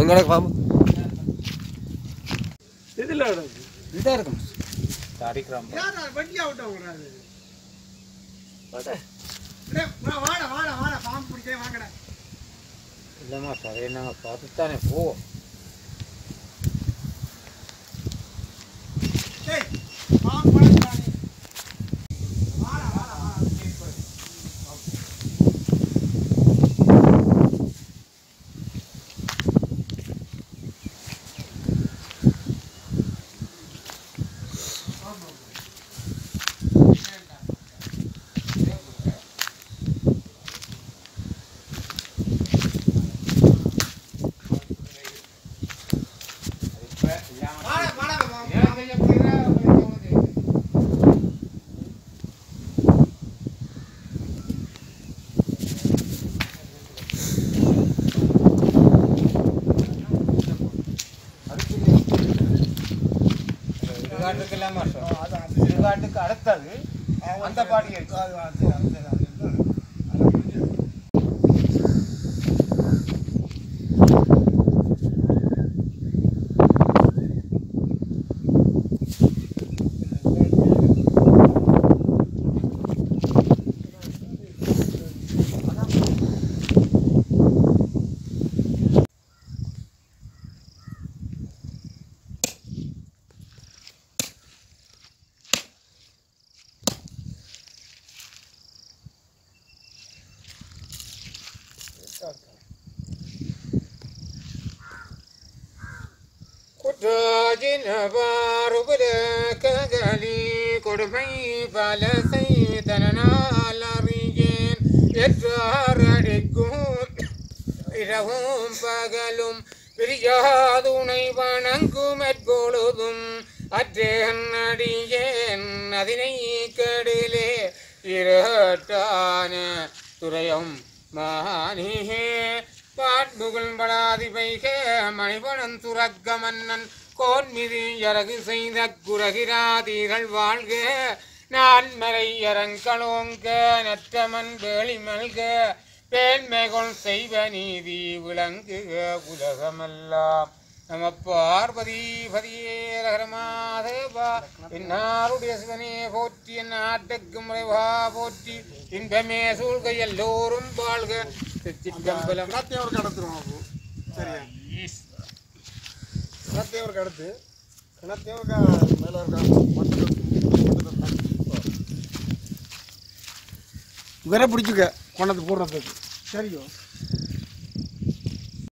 எங்கடா பாம்பு இதில் இதாக இருக்கும் அடிக்கிறான் வண்டி அவுட் விடுறாரு வாடா வாடா வாடா பாம்பு பிடிச்சே வாங்கடா இல்லைம்மா சரி நாங்கள் பார்த்துத்தானே போவோம் டேய் பாம்பு பழக்கிறானே வாடா வாடா வாடா வாடா வாடா பாம்பு சுடுகாட்டுக்கு இல்லாமல் சுடுகாட்டுக்கு அடுத்தது அந்த பாடி இருக்கு குற்றாஜின பாருபுர ககலி கொடுமை பல செய்தனால் அறியேன் எற்றாரடிக்கும் இரவும் பகலும் பிரியாதுணை வணங்கும் எப்பொழுதும் அற்றேன் அடியேன் அதனை கடிலே இரட்டான துறையும் மானியே பாட்புகழ் படாதி வைக மணிபணம் துறக்க மன்னன் கோன்மிதி அரகு செய்த குரகிராதீர்கள் வாழ்க நான் மலை அரங்கலோங்க நற்றமன் வேளி மல்க பேன்மைகொள் செய்வ நீதி விளங்குக உலகமெல்லாம் நம பார்வதி பதியே ரகரமாதேவா என்னாருடைய சிவனே போற்றி என் நாட்டுக்கு முறைவா போற்றி இன்பமே சூழ்க எல்லோரும் வாழ்க சிற்றம்பலம் கணத்தேவருக்கு கடத்துருவோம் அப்போ சரியா கணத்தேவருக்கு அடுத்து கணத்தேவருக்கு மேலே இருக்க விரை பிடிச்சிக்க கொண்டது போடுறதுக்கு சரியோ